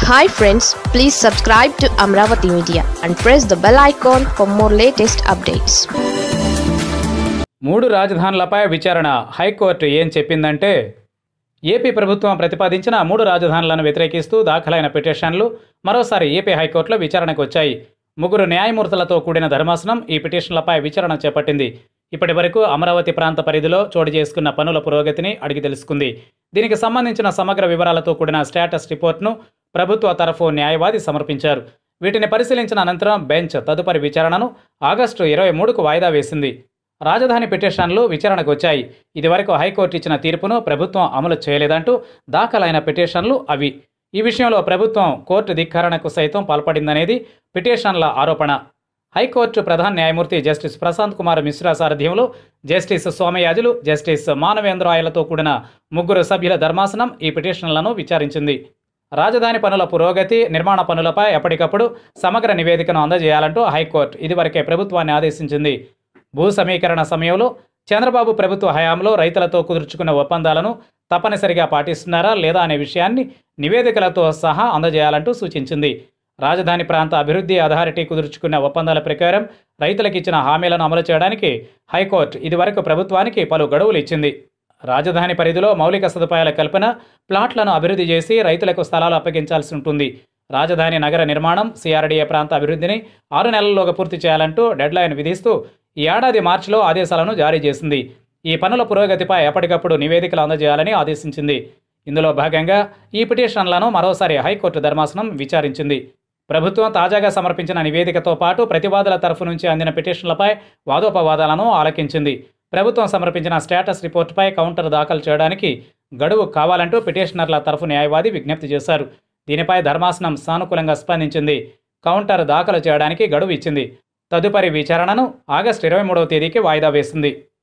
hi friends please subscribe to Amaravati media and press the bell icon for more latest updates మూడు రాజధానులపై విచారణ high court ఏం చెప్పిందంటే AP ప్రభుత్వం ప్రతిపాదించిన మూడు రాజధానులను వ్యతిరేకిస్తూ దాఖలైన పిటిషన్లు మరోసారి ఏపీ హైకోర్టులో విచారణకు వచ్చాయి ముగ్గురు న్యాయమూర్తులతో కూడిన ధర్మాసనం ఈ పిటిషన్లపై విచారణ చేపట్టింది ఇప్పటి వరకు అమరావతి ప్రాంత పరిధిలో చోటు చేసుకున్న పనుల పురోగతిని అడిగి తెలుసుకుంది దీనికి సంబంధించిన సమగ్ర వివరాలతో కూడిన స్టేటస్ రిపోర్ట్ను ప్రభుత్వ తరఫు న్యాయవాది సమర్పించారు వీటిని పరిశీలించిన అనంతరం బెంచ్ తదుపరి విచారణను ఆగస్టు ఇరవై మూడుకు వాయిదా వేసింది రాజధాని పిటిషన్లు విచారణకు వచ్చాయి ఇదివరకు హైకోర్టు ఇచ్చిన తీర్పును ప్రభుత్వం అమలు చేయలేదంటూ దాఖలైన పిటిషన్లు అవి ఈ విషయంలో ప్రభుత్వం కోర్టు ధిక్కరణకు సైతం పాల్పడిందనేది పిటిషన్ల ఆరోపణ హైకోర్టు ప్రధాన న్యాయమూర్తి జస్టిస్ ప్రశాంత్ కుమార్ మిశ్రా సారథ్యంలో జస్టిస్ సోమయాజులు జస్టిస్ మానవేంద్ర ఆయలతో కూడిన ముగ్గురు సభ్యుల ధర్మాసనం ఈ పిటిషన్లను విచారించింది రాజధాని పనుల పురోగతి నిర్మాణ పనులపై ఎప్పటికప్పుడు సమగ్ర నివేదికను అందజేయాలంటూ హైకోర్టు ఇదివరకే ప్రభుత్వాన్ని ఆదేశించింది భూ సమీకరణ సమయంలో చంద్రబాబు ప్రభుత్వ హయాంలో రైతులతో కుదుర్చుకున్న ఒప్పందాలను తప్పనిసరిగా పాటిస్తున్నారా లేదా అనే విషయాన్ని నివేదికలతో సహా అందజేయాలంటూ సూచించింది రాజధాని ప్రాంత అభివృద్ధి అథారిటీ కుదుర్చుకున్న ఒప్పందాల ప్రకారం రైతులకు ఇచ్చిన హామీలను అమలు చేయడానికి హైకోర్టు ఇదివరకు ప్రభుత్వానికి పలు గడువులు ఇచ్చింది రాజధాని పరిధిలో మౌలిక సదుపాయాల కల్పన ప్లాట్లను అభివృద్ధి చేసి రైతులకు స్థలాలు అప్పగించాల్సి ఉంటుంది రాజధాని నగర నిర్మాణం సిఆర్డీఏ ప్రాంత అభివృద్ధిని ఆరు నెలల్లోగా పూర్తి చేయాలంటూ డెడ్లైన్ విధిస్తూ ఈ ఏడాది మార్చిలో ఆదేశాలను జారీ చేసింది ఈ పనుల పురోగతిపై ఎప్పటికప్పుడు నివేదికలు అందజేయాలని ఆదేశించింది ఇందులో భాగంగా ఈ పిటిషన్లను మరోసారి హైకోర్టు ధర్మాసనం విచారించింది ప్రభుత్వం తాజాగా సమర్పించిన నివేదికతో పాటు ప్రతివాదుల తరఫు నుంచి అందిన పిటిషన్లపై వాదోపవాదాలను ఆలకించింది ప్రభుత్వం సమర్పించిన స్టేటస్ రిపోర్టుపై కౌంటర్ దాఖలు చేయడానికి గడువు కావాలంటూ పిటిషనర్ల తరఫు న్యాయవాది విజ్ఞప్తి చేశారు దీనిపై ధర్మాసనం సానుకూలంగా స్పందించింది కౌంటర్ దాఖలు చేయడానికి గడువు ఇచ్చింది తదుపరి విచారణను ఆగస్టు ఇరవై మూడవ తేదీకి వాయిదా వేసింది